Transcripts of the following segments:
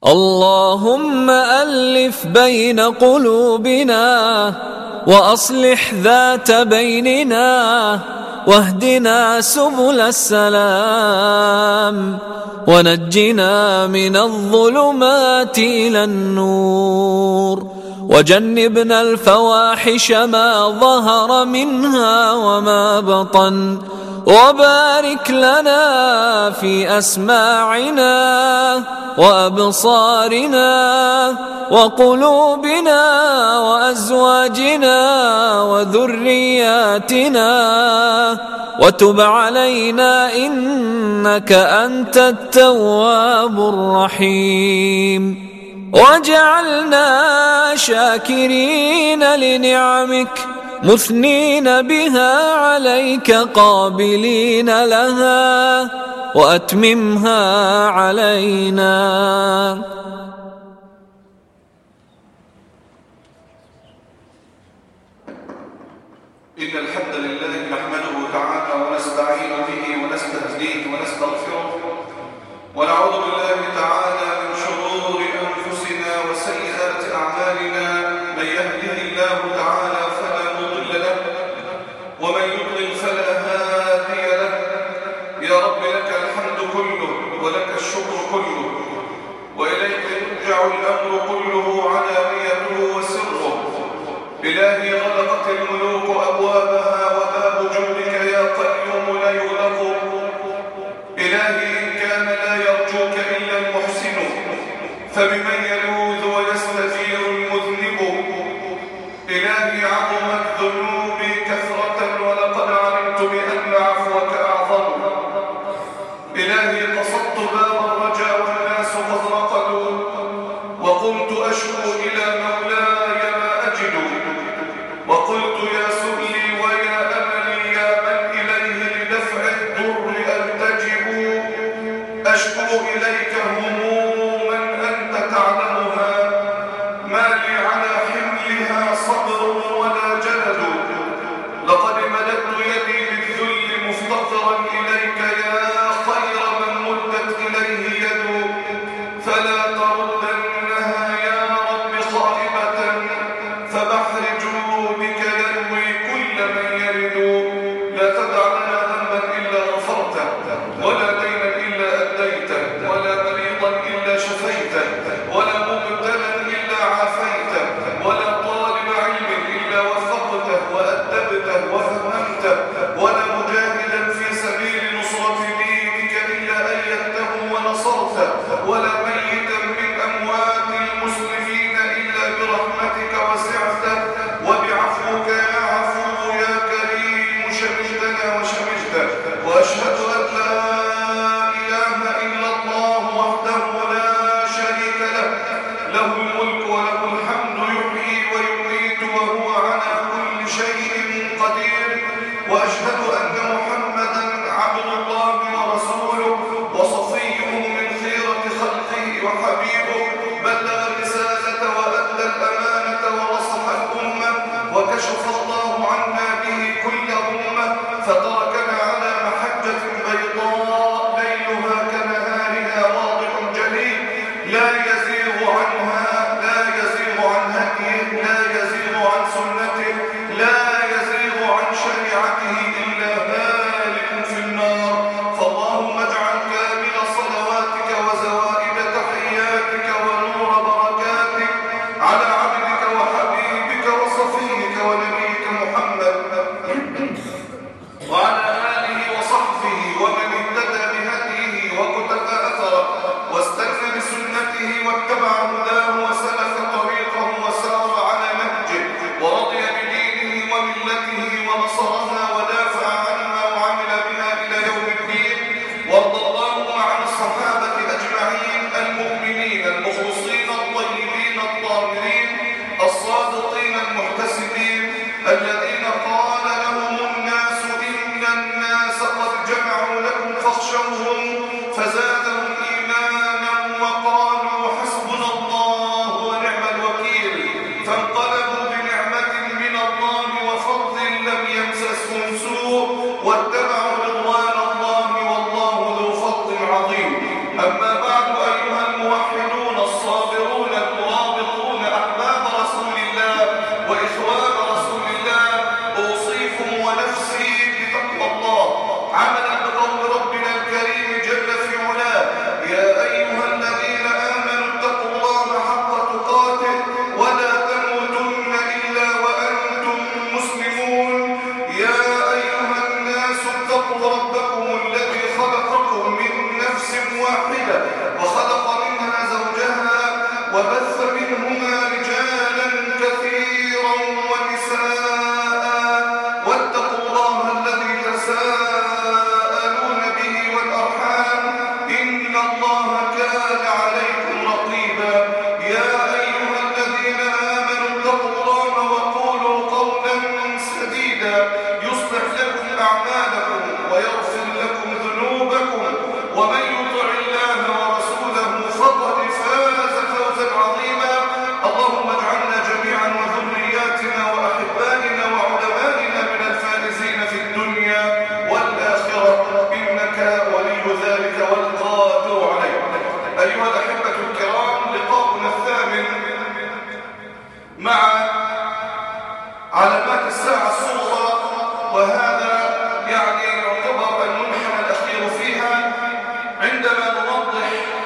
اللهم ألف بين قلوبنا وأصلح ذات بيننا واهدنا سبل السلام ونجنا من الظلمات إلى النور وجنبنا الفواحش ما ظهر منها وما بطن وبارك لنا في أسماعنا وأبصارنا وقلوبنا وأزواجنا وذرياتنا وتب علينا إنك أنت التواب الرحيم وجعلنا شاكرين لنعمك مثنين بها عليك قابلين لها وأتممها علينا إن الحمد لله نحمده تعالى ونستعين به ونستهديه ونستغفره ونعوذ بالله تعالى من شرور أنفسنا وسيئات أعمالنا من يهده الله تعالى فلا مضل له ومن يضلل فلا هادي له يا رب لك الحمد كله ولك الشكر كله وإليك يرجع الأمر كله علانيته وسره إلهي غلقت الملوك أبوابها وباب جودك يا قيوم لا يغلق إلهي إن كان لا يرجوك إلا المحسن فبمن يلوذ ويستجير المذنب إلهي عظمت ذنوبي كثرة ولقد علمت بأن عفوك أعظم إلهي قصدت باب الرجا والناس قد رقدوا وقمت أشكو إلى مولاي ما أجد وقلت يا سؤلي ويا أملي يا من إليه لدفع الضر ألتجب أشكو إليك هموما أنت تعلمها ما لي على حملها صبر ولا جلد لقد مددت يدي للذل مفتقرا إليك يا خير من مدت إليه يد فلا تردنها يا رب خائبة فبحر جودك يروي كل من يرد لا تدع لنا ذنبا إلا غفرته ولا دينا إلا أديته ولا مريضا إلا شفيته ولا مبتلا إلا عافيته ولا طالب علم إلا وفقته وأدبته وفهمته ولا مجاهدا في سبيل نصرة دينك إلا أيدته ونصرته ولا ميتا من أموات المسلمين إلا برحمتك وسعته وبعفوك يا عفو يا كريم شمشتنا وشمشته وأشهد أن لا إله إلا الله وحده لا شريك له له الملك وله الحمد يحيي ويميت وهو على كل شيء قدير وأشهد أن محمدا عبد الله ورسوله وصفيه من خيرة خلقه وحبيبه بلغ الرسالة وأدى الأمانة ونصح الأمة وكشف الله عنا به كل أمة فتركنا على محجة بيضاء ليلها كنهارها واضح جليل لا يزيغ عنها لا يزيغ عن هديه لا يزيغ عن سنته لا يزيغ عن شريعته إلا هالك في النار فاللهم اجعل كامل صلواتك وزوائد تحياتك ونور بركاتك على عبدك وحبيبك وصفيك ونبيك محمد وعلى آله وصحبه ومن اهتدى بهديه وكتب أثره واستنى بسنته واتبع هداه وسلك طريقه وسار على نهجه ورضي بدينه وملته ونصرها ودافع عنها وعمل بها إلى يوم الدين وارض اللهم عن الصحابة أجمعين المؤمنين المخلصين الطيبين الطاهرين الصادقين المحتسبين الذين قال لهم الناس إن الناس قد جمعوا لكم فاخشوهم فزادهم إيمانا وقالوا حسبنا الله وبث منهما رجالا كثيرا ونساء واتقوا الله الذي تساءلون به والأرحام إن الله كان عليكم رقيبا يا أيها الذين آمنوا اتقوا الله وقولوا قولا سديدا يصلح لكم أعمالكم ويغفر لكم ذنوبكم ومن يطع الله ورسوله فقد فاز فوزا عظيما اللهم اجعلنا جميعا وذرياتنا وأحبائنا وعلمائنا من الفائزين في الدنيا والآخرة إنك ولي ذلك والقادر عليه أيها الأحبة الكرام لقاؤنا الثامن مع علامات الساعة الصغرى وهذا يعني يعتبر المنحنى الأخير فيها عندما نوضح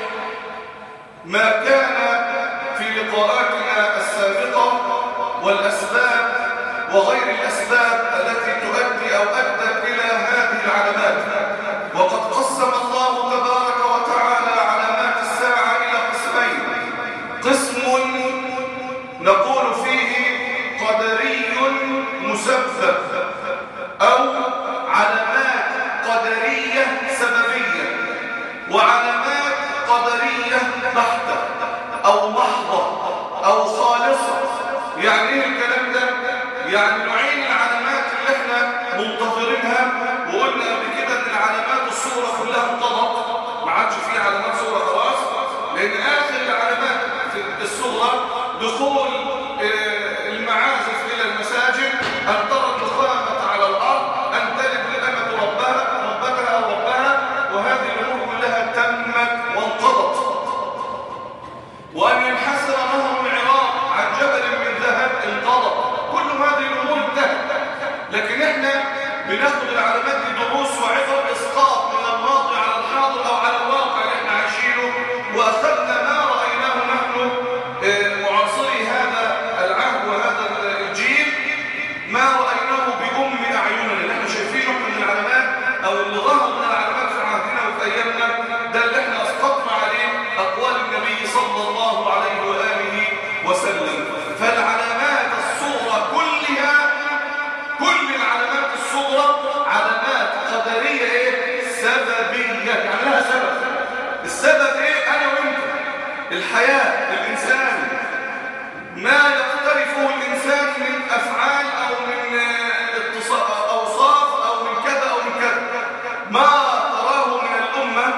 ما كان في لقاءاتنا السابقة والأسباب وغير الأسباب التي تؤدي أو أدت إلى هذه العلامات وقد قسم الله تبارك وتعالى علامات الساعة إلى قسمين قسم نقول فيه قدري مسبب أو علامات قدرية سببية وعلامات قدرية بحتة أو محضة أو خالصة يعني ايه الكلام ده؟ يعني نوعين العلامات اللي احنا منتظرينها وقلنا قبل كده ان العلامات الصورة كلها انقضت ما عادش فيه علامات صورة خلاص لان اخر العلامات في الصغرى دخول آه، المعازف الى المساجد ان ترى النخامة على الارض ان تلد الامة ربها ربتها او ربها وهذه الامور كلها تمت وانقضت وأن ينحسر نهر العراق عن جبل من ذهب انقضى كل هذه الأمور انتهت لكن احنا بناخد العلامات دي دروس وعبر إسقاط من الماضي على الحاضر أو على الواقع اللي احنا عايشينه وأخذنا ما رأيناه نحن آه، معاصري هذا العهد وهذا الجيل ما رأيناه بأم أعيننا اللي احنا شايفينه من العلامات أو اللي ظهر من العلامات في عهدنا وفي أيامنا ده اللي احنا أسقطنا عليه أقوال النبي صلى الله عليه وآله وسلم فالعلامات الصغرى كلها كل العلامات الصغرى علامات قدرية ايه؟ سببية يعني لها سبب السبب ايه؟ أنا وانت الحياة الإنسان ما يقترفه الإنسان من أفعال أو من آه، اتصا- أوصاف أو من كذا أو من كذا ما تراه من الأمة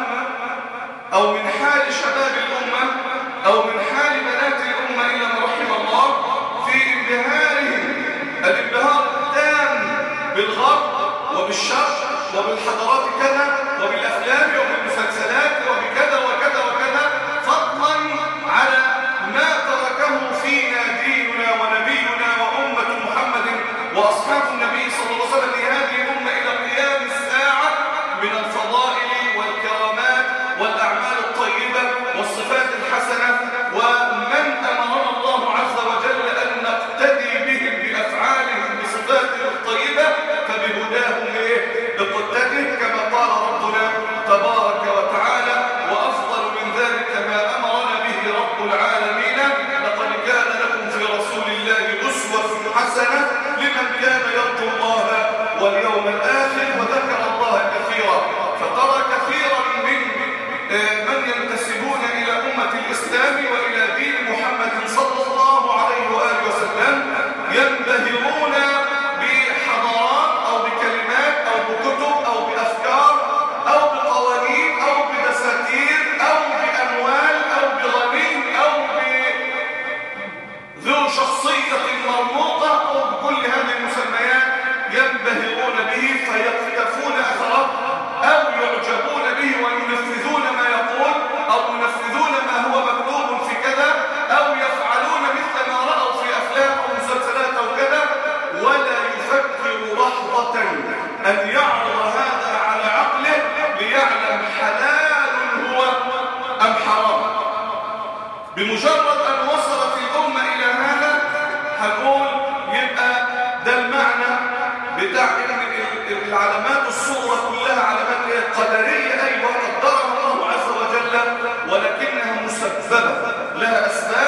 أو من حال شباب الأمة أو من حال بنات الأمة إلى ما رحم الله في انبهارهم الانبهار التام بالغرب وبالشرق وبالحضارات كذا وبالأفلام وبالمسلسلات وبكذا وكذا وكذا فضلا على ما تركه فينا ديننا ونبينا وأمة محمد وأصحاب النبي صلى الله عليه وسلم لهذه الأمة إلى قيام الساعة من الفضائل والكرامات والأعمال الطيبة والصفات الحسنة ومن أمرنا الله عز وجل أن نقتدي بهم بأفعالهم بصفاتهم الطيبة فبهداهم إيه؟ اقتدي كما قال ربنا تبارك وتعالى وأفضل من ذلك ما أمرنا به رب العالمين لقد كان لكم في رسول الله أسوة حسنة لمن كان يرجو الله واليوم الآخر وذكر الله كثيرا فترى كثيرا من آه، من ينتسبون إلى أمة الإسلام وإلى دين محمد صلى الله عليه وآله وسلم ينبهرون بحضارات أو بكلمات أو بكتب أو بأفكار أو بقوانين أو بدساتير أو بأموال أو بغني أو ب ذو شخصية مرموقة وبكل هذه المسميات ينبهرون به فيقتفون أثره أو يعجبون به وينفذون ما يقول أو ينفذون ما هو مكتوب في كذا أو يفعلون مثل ما رأوا في أفلام أو مسلسلات أو كذا ولا يفكر لحظة أن يعرض هذا على عقله ليعلم حلال هو أم حرام بمجرد أن وصلت الأمة إلى هذا هنقول يبقى ده المعنى بتاع إن ال- العلامات الصغرى كلها علامات إيه؟ قدرية أيوة قدرها الله عز وجل ولكنها مسببة لها أسباب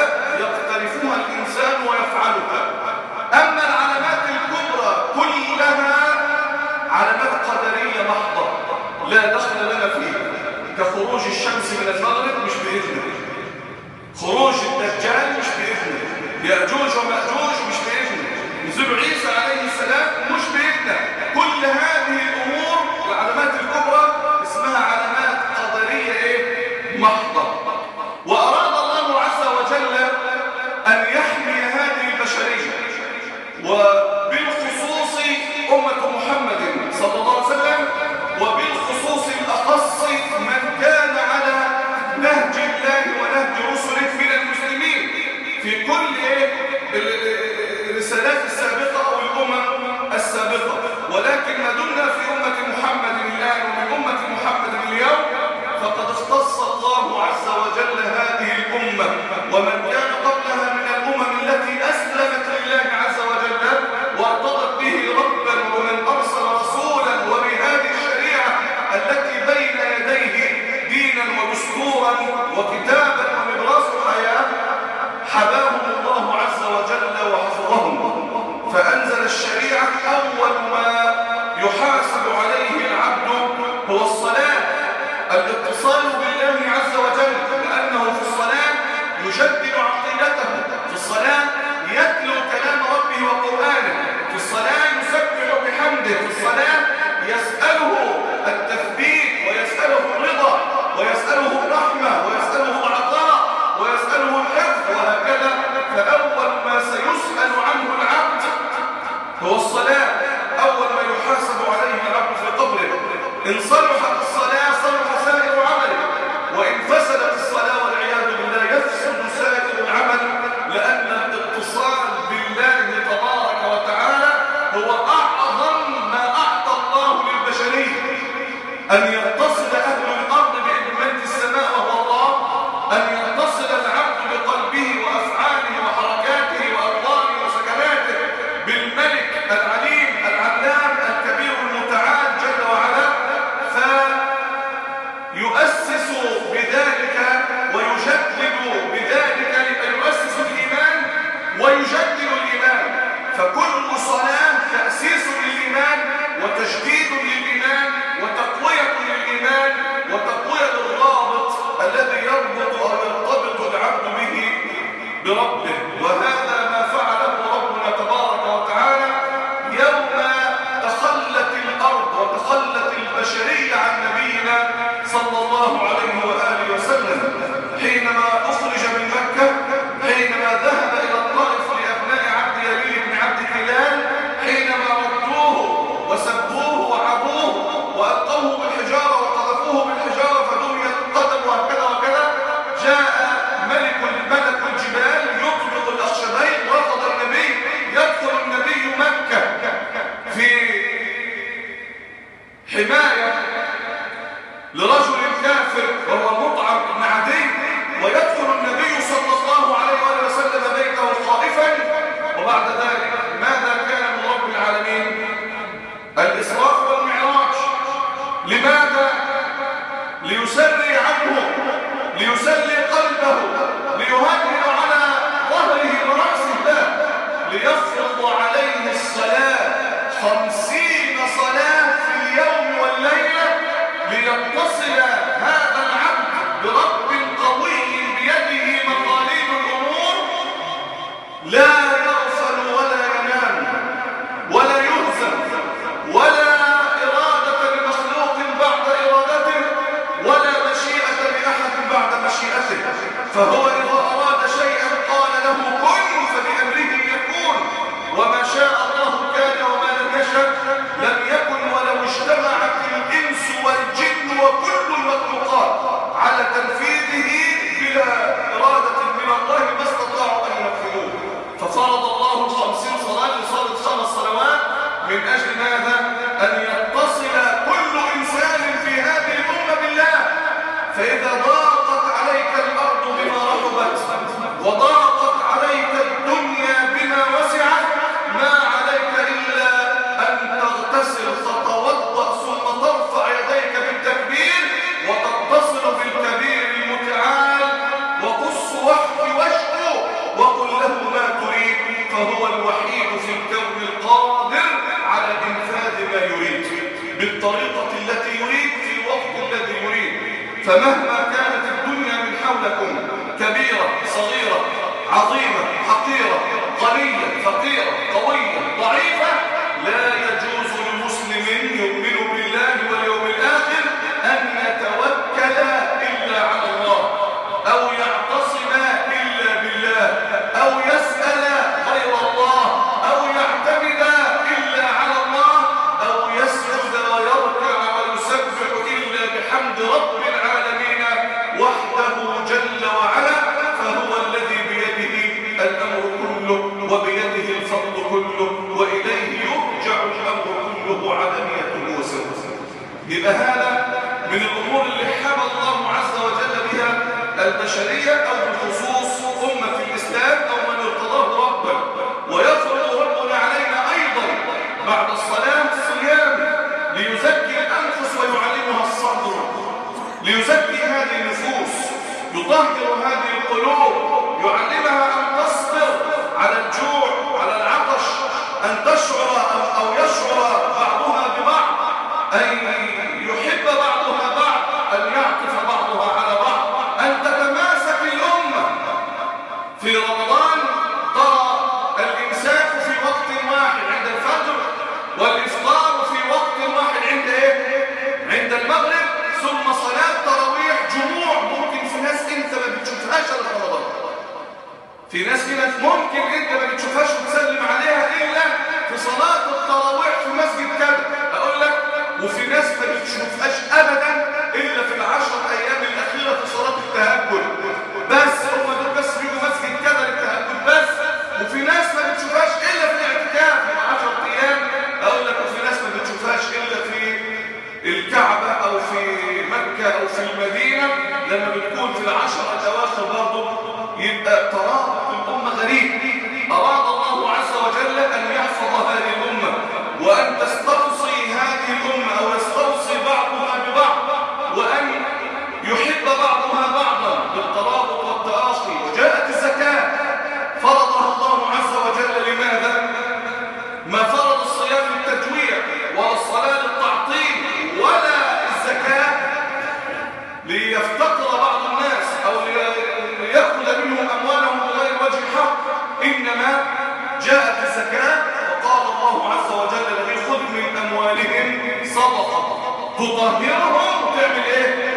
يأجوج ومأجوج مش بإذنه نزول عيسى عليه السلام مش بإذنه كل هذه الأمور العلامات الكبرى اسمها علامات قدرية إيه؟ محضة وأراد الله عز وجل أن يحمي هذه البشرية وبالخصوص أمة محمد صلى الله عليه وسلم وبالخصوص الأخص من كان على نهج الله ونهج رسله من المسلمين في كل إيه؟ الرسالات السابقة أو الأمم السابقة ولكن ما دمنا في أمة محمد الآن ومن أمة محمد اليوم فقد اختص الله عز وجل هذه الأمة ومن كان قبلها من الأمم التي أسلمت لله عز وجل وارتضت به ربا ومن أرسل رسولا وبهذه الشريعة التي بين يديه دينا ودستورا وكتابا ومدراس الحياة حباهم الله عز وجل وحفظهم فأنزل الشريعة أول ما يحاسب عليه العبد هو الصلاة الاتصال بالله عز وجل لأنه في الصلاة يجدد عقيدته في الصلاة يتلو كلام ربه وقرآنه في الصلاة يسبح بحمده في الصلاة يسأله التثبيت ويسأله الرضا ويسأله الرحمة ويسأله العطاء ويسأله الحفظ وهكذا فأول ما سيسأل عنه العبد هو الصلاة أول ما يحاسب عليه العبد في قبره إن صلحت الصلاة صلح سائر عمله وإن فسدت الصلاة والعياذ بالله يفسد سائر العمل لأن الاتصال بالله تبارك وتعالى هو أعظم ما أعطى الله للبشرية أن يتصل أهل الأرض بإدمة السماء وهو الله أن يتصل العبد بقلبه وأفعاله وحركاته وأرضانه وسكناته بالملك العليم العلام الكبير المتعال جل وعلا فيؤسس بذلك ويجدد بذلك يؤسس الإيمان ويجدد الإيمان فكل صلاة تأسيس للإيمان وتجديد للإيمان وتقوية للإيمان وتقوية للرابط الذي يربط أو يرتبط العبد به بربه وهذا ما فعله ربنا تبارك وتعالى يوم تخلت الأرض وتخلت البشرية عن نبينا صلى الله عليه وآله وسلم حينما أخرج من مكة حينما ذهب إلى الطائف لأبناء عبد يليل بن عبد كلال حينما ردوه وسبوه وعبوه وألقوه بالحجارة وقذفوه بالحجارة فدميت القدم وهكذا وكذا جاء ملك ملك الجبال يطلق الأخشبين رفض النبي يدخل النبي مكة في حماية لرجل كافر وهو مطعم بن عدي ويدخل النبي صلى الله عليه وآله وسلم بيته خائفا وبعد ذلك ماذا كان من رب العالمين الإسراف والمعراج لماذا ليسري عنه ليسلي قلبه ليهدئ على ظهره ورأسه لا ليفرض عليه الصلاة خمسين صلاة في اليوم والليلة ليتصل هذا العبد برب قوي بيده مقاليد الأمور لا يغفل ولا ينام ولا يهزم ولا إرادة لمخلوق بعد إرادته ولا مشيئة لأحد بعد مشيئته فهو إذا أراد شيئا قال له كن فبأمره يكون وما شاء الله كان وما لم يشاء لم يكن ولو اجتمعت الإنس والجن وكل المخلوقات على تنفيذه بلا إرادة من الله ما استطاعوا أن ينفذوه ففرض الله الخمسين صلاة لصلاة خمس صلوات من أجل ماذا؟ أن يتصل كل إنسان في هذه الأمة بالله فإذا ضاقت عليك الأرض بما رحبت وضاقت عليك الدنيا بما وسعت ما عليك إلا أن تغتسل فتوضأ ثم ترفع يديك بالتكبير وتتصل بالكبير المتعال وقص وحي واشكو وقل له ما تريد فهو الوحيد في الكون القادر على إنفاذ ما يريد بالطريقة التي يريد في الوقت الذي يريد فمهما كانت الدنيا من حولكم كبيرة صغيرة عظيمة حقيرة في رمضان ترى الإمساك في وقت واحد عند الفجر والإفطار في وقت واحد عند إيه؟ عند المغرب ثم صلاة تراويح جموع ممكن في ناس أنت ما بتشوفهاش إلا في رمضان في ناس كده ممكن أنت ما بتشوفهاش وتسلم عليها إلا في صلاة التراويح في مسجد كذا أقول لك وفي ناس ما بتشوفهاش أبدا إلا في العشر أيام الأخيرة في صلاة التهجد بس هم دول بس بيجوا مسجد كذا للتهجد بس وفي ناس ما بتشوفهاش إلا في الاعتكاف في 10 أيام أقول لك وفي ناس ما بتشوفهاش إلا في الكعبة أو في مكة أو في المدينة لما بتكون في العشر الأواخر برضه يبقى ترابط الأمة غريب أراد الله عز وجل أن يحفظ هذه الأمة وأن تستوصي هذه الأمة أو يستوصي بعضها ببعض وأن يحب بعضها بعضا بالترابط والتآخي وجاءت الزكاة فرضها الله عز وجل لماذا؟ ما فرض الصيام للتجويع ولا الصلاة للتعطيل ولا الزكاة ليفتقر بعض الناس أو ليأخذ منهم أموالهم بغير وجه حق إنما جاءت الزكاة وقال الله عز وجل الذي خذ من أموالهم صدقة تطهرهم تعمل إيه؟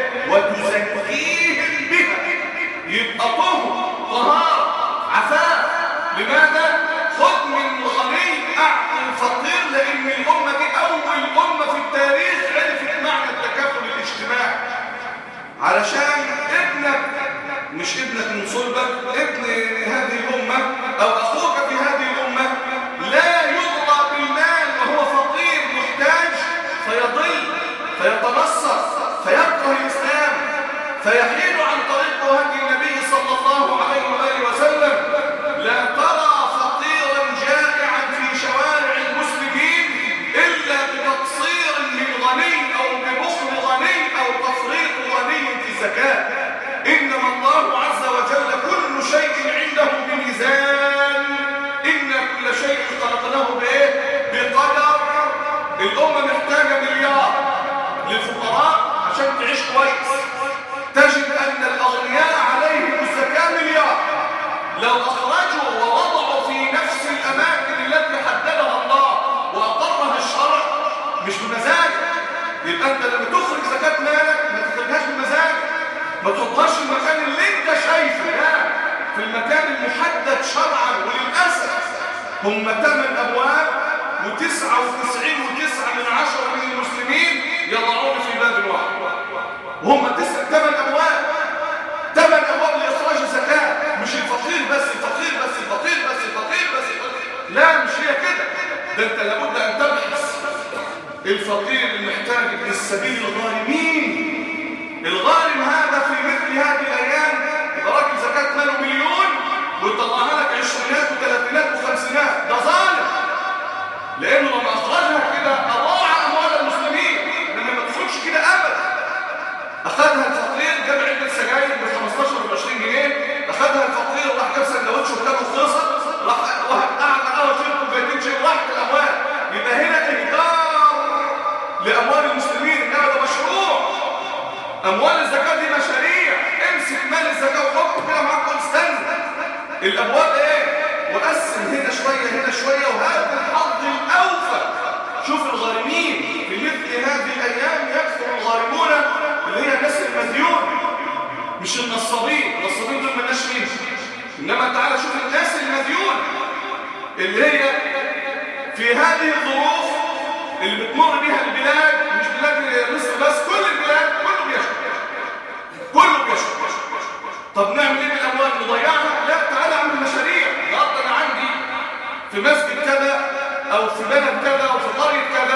وتزكيهم بها يبقى طهر طهارة عفاف لماذا؟ خذ من غني أعطي الفقير لأن الأمة دي أول أمة في التاريخ عرفت معنى التكافل الاجتماعي علشان ابنك مش ابنك من صلبك ابن هذه الأمة أو أخوك في هذه الأمة لا يغرى بالمال وهو فقير محتاج فيضل فيتنصر فيكره الإسلام فيحيد عن طريق هدي النبي صلى الله عليه وآله وسلم لا ترى فقيرا جائعا في شوارع المسلمين إلا بتقصير من غني أو ببخل غني أو تفريط غني في الزكاة إنما الله عز وجل كل شيء عنده بميزان إن كل شيء خلقناه بإيه؟ بقدر الأمة محتاجة مليار للفقراء عشان تعيش كويس تجد أن الأغنياء عليهم الزكاة مليار لو أخرجوا ووضعوا في نفس الأماكن التي حددها الله وأقرها الشرع مش بمزاج يبقى أنت لما تخرج زكاة مالك ما تخرجهاش بمزاج ما تحطهاش في المكان اللي أنت شايفه لا في المكان المحدد شرعا وللأسف هم ثمان أبواب وتسعة وتسعين وتسعة من عشرة من المسلمين يضعون في باب واحد وهم تسع ثمان أبواب ثمان أبواب لإخراج الزكاة مش الفقير بس الفقير بس الفقير بس الفقير بس الفقير. لا مش هي كده ده أنت لابد أن تبحث الفقير المحتاج ابن السبيل الغارمين الغارم هذا في مثل هذه الأيام يبقى راجل زكاة ماله مليون ويطلعها لك عشرينات وثلاثينات وخمسينات ده ظالم لأنه لما أخرجها كده أضاع أموال المسلمين لما ما تخرجش كده أبدا أخذها الفقير جاب علبة سجاير ب 15 و 20 جنيه أخذها الفقير وراح جاب سندوتش وكتابه خلصت راح واحد قعد قهوة شرب كوبايتين شاي وراحت الأموال يبقى هنا إهدار لأموال المسلمين إنما ده مشروع أموال الزكاة دي مشاريع امسك مال الزكاة وحطه كده معاك واستنى الأبواب إيه؟ وقسم هنا شوية هنا شوية وهذا الحظ الأوفى شوف الغارمين في مثل هذه الأيام يكثر الغارمون اللي هي الناس المديون مش النصابين النصابين دول مالناش فيهم إنما تعالى شوف الناس المديون اللي هي في هذه الظروف اللي بتمر بها البلاد مش بلاد مصر بس كل البلاد كله بيشكر كله بيشكر طب نعمل ايه بالاموال نضيعها لا تعالى اعمل مشاريع النهارده انا عندي في مسجد كذا او في بلد كذا او في قريه كذا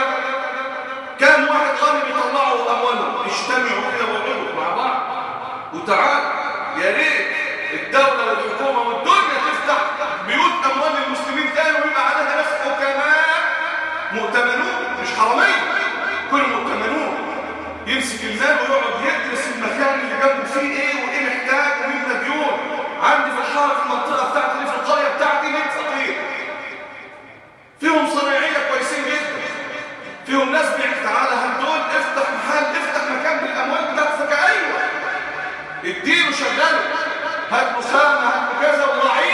كام واحد غني بيطلعوا اموالهم اجتمعوا كده وقعدوا مع بعض وتعالوا يا ريت الدوله والحكومه والدنيا تفتح بيوت اموال المسلمين تاني ويبقى عليها ناس حكماء مؤتمنون مش حراميه كل مؤتمنون يمسك المال ويقعد يدرس المكان اللي جنبه فيه ايه وايه محتاج ومين مديون عندي في الحاره في المنطقه بتاعتي في القريه بتاعتي 100 فقير فيهم صنايعيه كويسين جدا فيهم ناس بيعمل تعالى هل دول افتح محل افتح مكان بالاموال بتاعتك ايوه اديله شغله هات له خامه هات له كذا وراعيه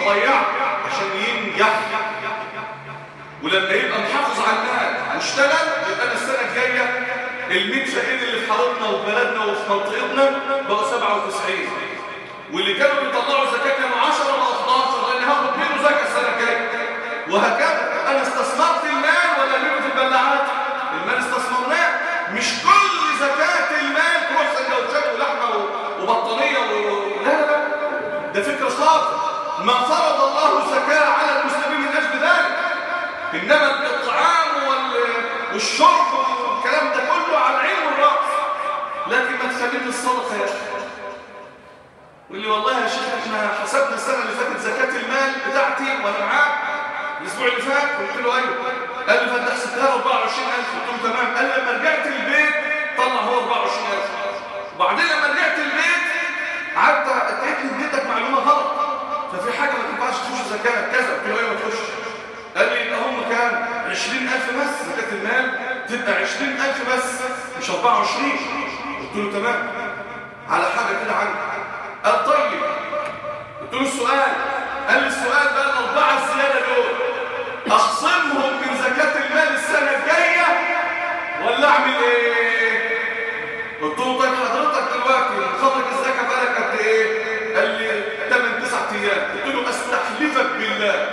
اضيعه عشان ينجح ولما يبقى محافظ على المال واشتغل يبقى انا السنه الجايه ال 100 فقير اللي في حارتنا وفي بلدنا وفي منطقتنا بقوا 97 واللي كانوا بيطلعوا زكاه كانوا 10 بقوا 11 لان هاخد منه زكاه السنه الجايه وهكذا انا استثمرت المال ولا ليه في البلاعات المال استثمرناه مش كل زكاه المال تروح سندوتشات ولحمه وبطانيه و... لا لا ده فكر خاطئ ما فرض الله زكاه على المسلمين من اجل ذلك انما الاطعام وال... والشرب والكلام ده كله على العين والراس لكن ما تخليني الصدقه يا اخي واللي والله يا شيخ احنا حسبنا السنه اللي فاتت زكاه المال بتاعتي وانا معاك الاسبوع اللي فات قلت له ايوه قال لي فانت حسبتها 24000 قلت له تمام قال لي لما رجعت البيت طلع هو 24000 وبعدين لما رجعت البيت قعدت اتاكد ان اديتك معلومه غلط ففي حاجه ما تنفعش تخش زكاه كذا قلت له ايوه ما تخش قال لي يبقى هم كام 20000 بس زكاه المال تبقى 20000 بس مش 24 قلت له تمام على حاجه كده عندي قال طيب قلت له السؤال قال لي السؤال بقى الاربعه الزياده دول اخصمهم من زكاه المال السنه الجايه ولا اعمل ايه قلت له طيب حضرتك دلوقتي خرج الزكاه بالك قد ايه قال لي 8 9 ايام قلت له استحلفك بالله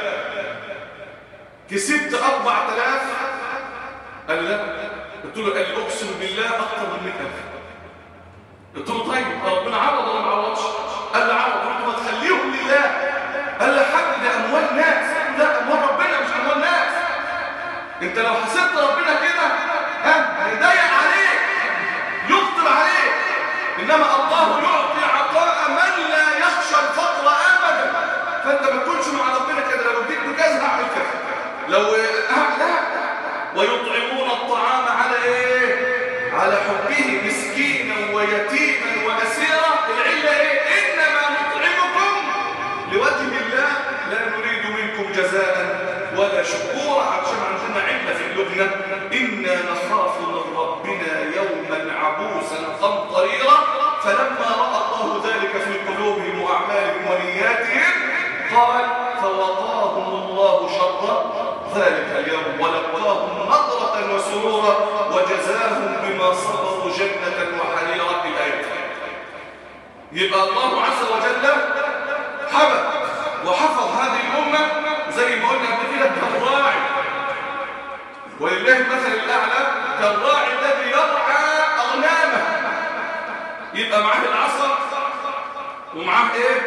كسبت 4000 قال لا قلت له قال لي اقسم بالله اكثر من 100000 قلت له طيب ربنا عوض ولا ما عوضش قال لي عوض قلت له ما تخليهم لله قال لي حق ده اموال ناس لا اموال ربنا مش اموال ناس انت لو حسبت ربنا كده ها هيضيق عليك يخطر عليك انما الله يعطي عطاء من لا يخشى الفقر ابدا فانت ما تكونش مع ربنا كده لو اديك كذا هعمل كذا لو لا ويطعمون الطعام على ايه على حبه مسكينا ويتيما واسيرا العله ايه انما نطعمكم لوجه الله لا نريد منكم جزاء ولا شكورا عشان عندنا عله في قلوبنا انا نخاف من ربنا يوما عبوسا قمطريرا فلما راى الله ذلك في قلوبهم واعمالهم ونياتهم قال فوقاهم الله شر ذلك اليوم ولقاهم نظرة وسرورا وجزاهم بما صبروا جنة وحريرا الآية يبقى الله عز وجل حمد وحفظ هذه الأمة زي ما قلنا قبل كده كالراعي ولله المثل الأعلى كالراعي الذي يرعى أغنامه يبقى معاه العصا ومعاه إيه؟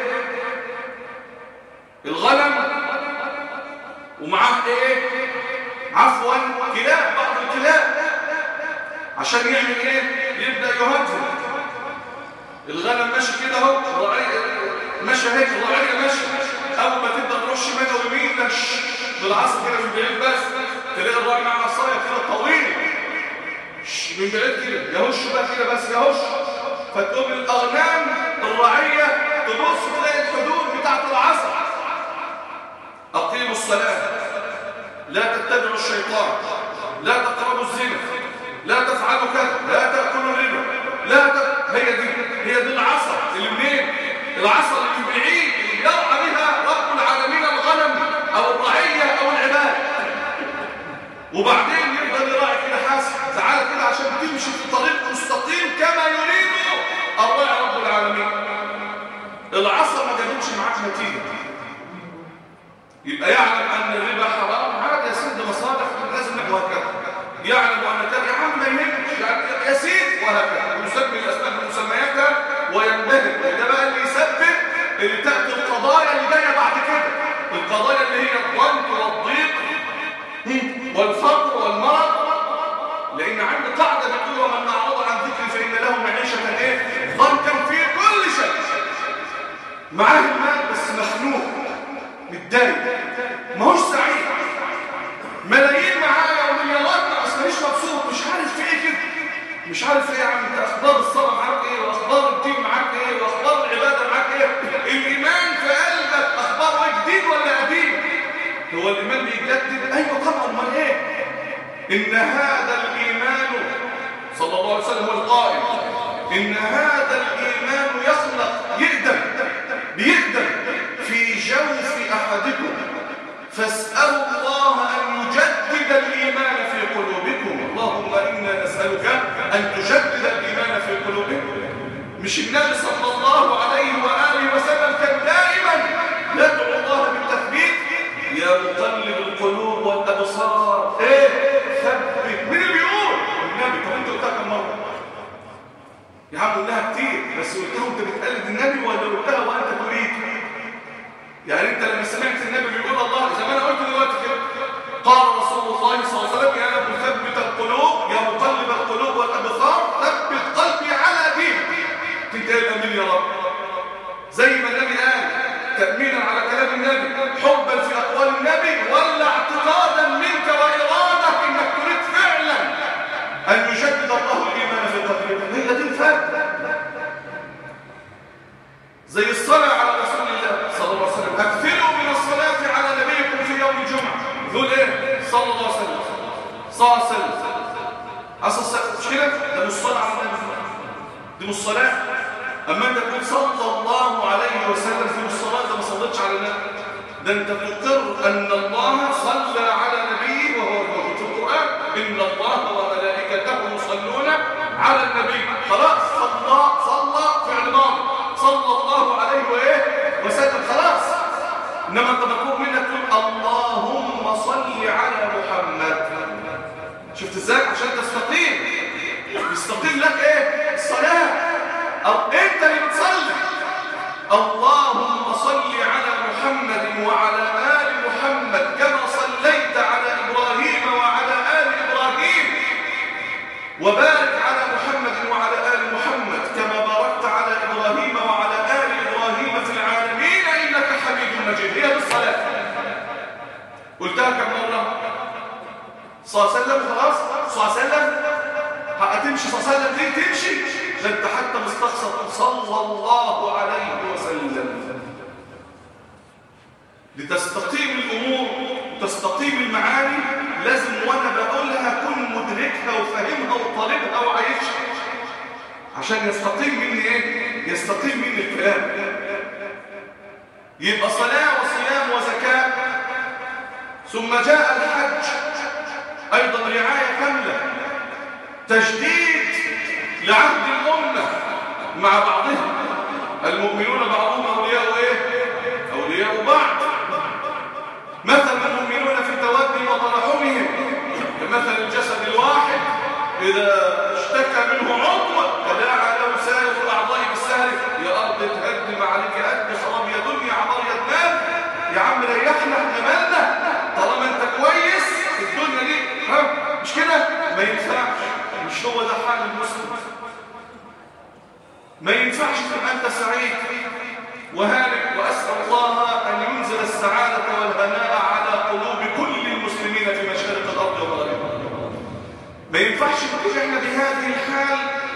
الغنم ومعاه ايه عفوا كلاب بعض الكلاب عشان يعمل ايه يبدا يهجم الغنم ماشي كده اهو ماشي هيك الرعيه ماشي اول ما تبدا تروح شمال ويمين بالعصر كده من بعيد بس تلاقي الراعي مع عصايه كده طويله من بعيد كده يهش بقى كده بس يهش فتقوم الاغنام الرعيه تبص تلاقي الحدود بتاعت العصر أقيموا الصلاة لا تتبعوا الشيطان لا تقربوا الزنا لا تفعلوا كذا لا تأكلوا الربا لا ت... هي دي هي دي العصا اللي منين العصا اللي من بعيد اللي يرعى بها رب العالمين الغنم أو الرعية أو العباد وبعدين يفضل يراعي كده حاسب تعالى كده عشان تمشي في طريق مستقيم كما يريد الراعي رب العالمين العصا ما جابتش معاك نتيجه يبقى يعلم أن الربا حرام عاد يا سيد مصالح لازم نحو هكذا يعلم أن كذا يا عم ما يهمش يعني يا سيد وهكذا يسمي الأسباب بمسمياتها وينبهر وده بقى اللي يسبب اللي تأتي القضايا اللي جاية بعد كده القضايا اللي هي الضنك والضيق والفقر والمرض لأن عندي قاعدة بتقول ومن أعرض عن ذكري فإن له معيشة إيه؟ ضنكا في كل شيء معاه المال بس مخنوق متضايق ماهوش سعيد ملايين معايا ومليارات بس مانيش مبسوط مش عارف في ايه كده مش عارف ايه يا عم انت اخبار الصلاه معاك ايه واخبار الدين معاك ايه واخبار العباده معاك ايه الايمان في قلبك اخباره ايه جديد ولا قديم هو الايمان بيجدد ايوه طبعا امال ايه ان هذا الايمان صلى الله عليه وسلم هو القائل ان هذا الايمان يخلق يقدم بيقدم في جوف أحدكم فاسألوا الله أن يجدد الإيمان في قلوبكم اللهم إنا نسألك أن تجدد الإيمان في قلوبكم مش النبي صلى الله عليه وآله وسلم كان دائما يدعو الله بالتثبيت يا مقلب القلوب والأبصار ايه ثبت مين اللي بيقول النبي طب انت قلتها كم مرة يا عم قلناها كتير بس قلت له انت بتقلد النبي ولا قلتها وانت تريد يعني انت لما سمعت النبي بيقول الله زي ما انا قلت دلوقتي كده قال رسول الله صلى الله عليه وسلم يا مثبت القلوب يا مقلب القلوب والابصار ثبت قلبي على دينك انت ايه مين يا رب زي ما النبي قال تأمينا على كلام النبي حبا في أقوال النبي ولا اعتقادا منك وإرادة إنك تريد فعلا أن يجدد الله الإيمان في قلبك هي دي الفرق زي الصلاة على رسول الله صلى الله عليه وسلم أكثروا من الصلاة على نبيكم في يوم الجمعة ذو ايه صلى الله عليه وسلم صلى الله عليه وسلم أصل مش كده ده مش صلاة على النبي دي مش صلاة أما أنت تقول صلى الله عليه وسلم في الصلاة ده ما صليتش على النبي ده أنت بتقر أن الله صلى على نبيه وهو الموجود في القرآن إن الله وملائكته يصلون على النبي خلاص صلى صلى فعل ماضي صلى الله عليه وإيه وسلم خلاص إنما أنت مطلوب منك تقول اللهم صل على محمد شفت ازاي عشان تستقيم يستقيم لك ايه الصلاه أو أنت اللي بتصلي اللهم صل على محمد وعلى آل محمد كما صليت على إبراهيم وعلى آل إبراهيم وبارك على محمد وعلى آل محمد كما باركت على إبراهيم وعلى آل إبراهيم في العالمين إنك حميد مجيد هي بالصلاة قلتها كم مرة صلى الله عليه وسلم خلاص صلى الله عليه وسلم هتمشي صلى الله عليه وسلم دي تمشي ده انت حتى مستقصد صلى الله عليه وسلم لتستقيم الامور وتستقيم المعاني لازم وانا بقولها اكون مدركها وفاهمها وطالبها وعايشها عشان يستقيم مني ايه يستقيم مني الكلام يبقى صلاه وصيام وزكاه ثم جاء الحج ايضا رعايه كامله تجديد لعهد الأمة مع بعضها المؤمنون بعضهم أولياء إيه؟ أولياء بعض مثل المؤمنون في تودي وترحمهم كمثل الجسد الواحد إذا اشتكى منه عضو تداعى له سائر الأعضاء بالسهل يا أرض تهدم عليك قد خراب يا دنيا عمار يا دماغ يا عم ريحنا احنا مالنا طالما انت كويس الدنيا دي ها مش كده ما ينفعش مش هو ده حال المسلم ما ينفعش تبقى انت سعيد وهانئ واسال الله ان ينزل السعاده والهناء على قلوب كل المسلمين في مشارق الارض ومغاربها ما ينفعش نكون احنا بهذه الحال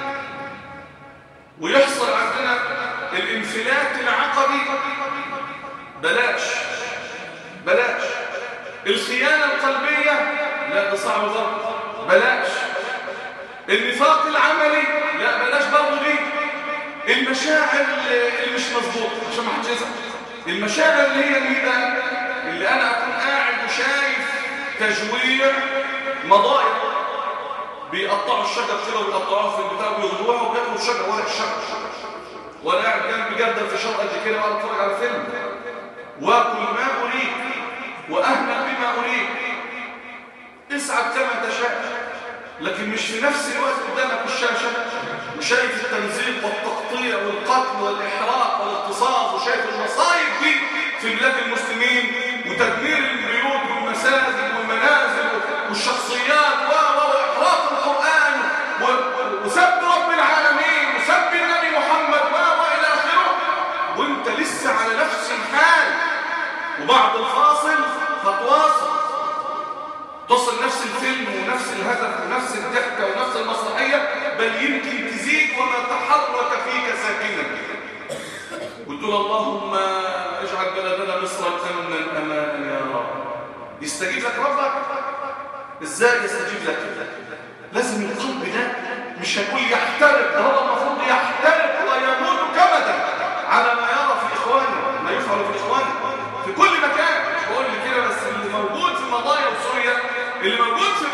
ويحصل عندنا الانفلات العقدي بلاش بلاش الخيانه القلبيه لا ده صعب برضه بلاش النفاق العملي لا بلاش برضه دي المشاعر اللي مش مظبوطه عشان ما حدش يزعل المشاعر اللي هي اللي بقى اللي انا اكون قاعد وشايف تجويع مضايق بيقطعوا الشجر كده ويقطعوها في البتاع ويغلوها وبياكلوا الشجر ورق الشجر وانا قاعد جنب جدا في شرق قد كده وانا اتفرج على فيلم واكل ما اريد واهمل بما اريد اسعد كما تشاء لكن مش في نفس الوقت قدامك الشاشة وشايف التنزيل والتقطيع والقتل والإحراق والاغتصاب وشايف المصايب دي في بلاد المسلمين وتدمير البيوت والمساجد والمنازل والشخصيات وإحراق القرآن وسب رب العالمين وسب النبي محمد وإلى آخره وانت لسه على نفس الحال وبعد الفاصل هتواصل تصل نفس الفيلم ونفس الهدف ونفس الضحكة ونفس المسرحية بل يمكن تزيد وما تحرك فيك ساكنا وتقول اللهم اجعل بلدنا مصر امنا امانا يا رب يستجيب لك ربك ازاي يستجيب لك لازم القلب ده مش هيقول يحترق ده هو المفروض يحترق ويموت كمدا على ما يرى في اخوانه ما يفعل في اخوانه في كل مكان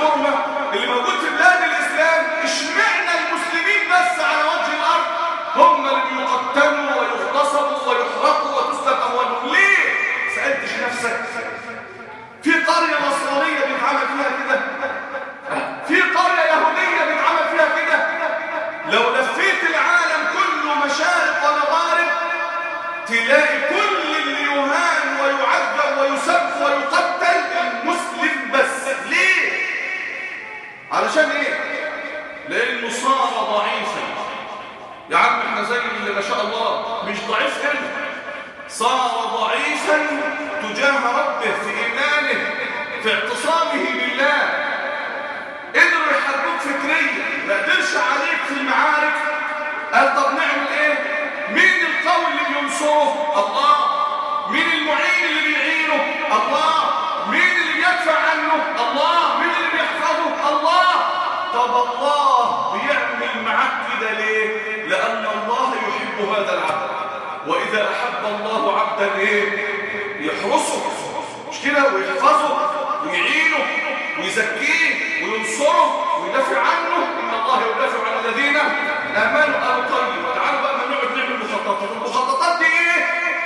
الحرمة اللي موجود في بلاد الإسلام اشمعنى المسلمين بس على وجه الأرض هم اللي بيقتلوا ويغتصبوا ويحرقوا وتسلب أموالهم ليه؟ سألتش نفسك في قرية نصرانية بيتعمل فيها كده في قرية يهودية بيتعمل فيها كده لو لفيت العالم كله مشارق ومغارب تلاقي كل اللي يهان ويعذب ويسب ويقتل المسلم بس ليه علشان ايه لانه صار ضعيفا يا عم احنا زي اللي ما شاء الله مش ضعيف هنا صار ضعيفا تجاه ربه في ايمانه في اعتصامه بالله قدروا يحاربوك فكريا ما قدرش عليك في المعارك قال طب نعمل ايه مين القوي اللي بينصره الله مين المعين اللي بيعينه الله مين اللي بيدفع عنه الله مين اللي بيحفظه الله طب الله بيعمل معاك كده ليه لان الله يحب هذا العبد واذا احب الله عبدا ايه يحرسه مش كده ويحفظه ويعينه ويزكيه وينصره ويدافع عنه ان الله يدافع عن الذين امنوا او طيب تعالوا بقى ما نقعد نعمل مخططات المخططات دي ايه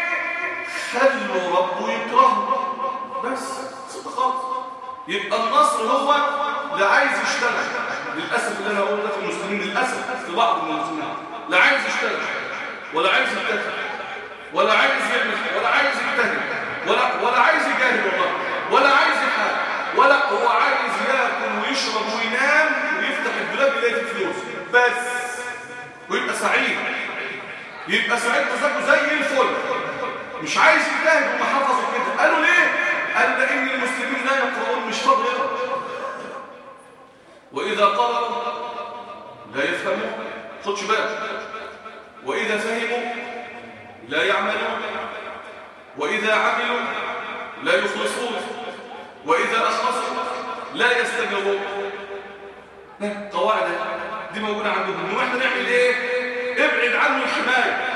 خلوا ربه يكرهه بس صدقات يبقى النصر هو لا عايز يشتغل للاسف اللي انا اقول ده في المسلمين للاسف في بعض من المسلمين لا عايز يشتغل ولا عايز يتكلم ولا عايز يعمل ولا عايز يجتهد ولا ولا عايز يجاهد والله ولا عايز يحارب ولا هو عايز ياكل ويشرب وينام ويفتح الدولاب يلاقي فيه فلوس بس ويبقى سعيد يبقى سعيد مزاجه زي الفل مش عايز يجتهد هم حفظوا كده قالوا ليه قال لان المسلمين لا يقرؤون مش فاضي يقرا واذا قرأوا لا يفهمون خدش بالك واذا فهموا لا يعملون واذا عملوا لا يخلصون وإذا أخلصوا لا يستمرون قواعد دي موجودة عندهم واحنا نعمل ايه ابعد عنه الحماية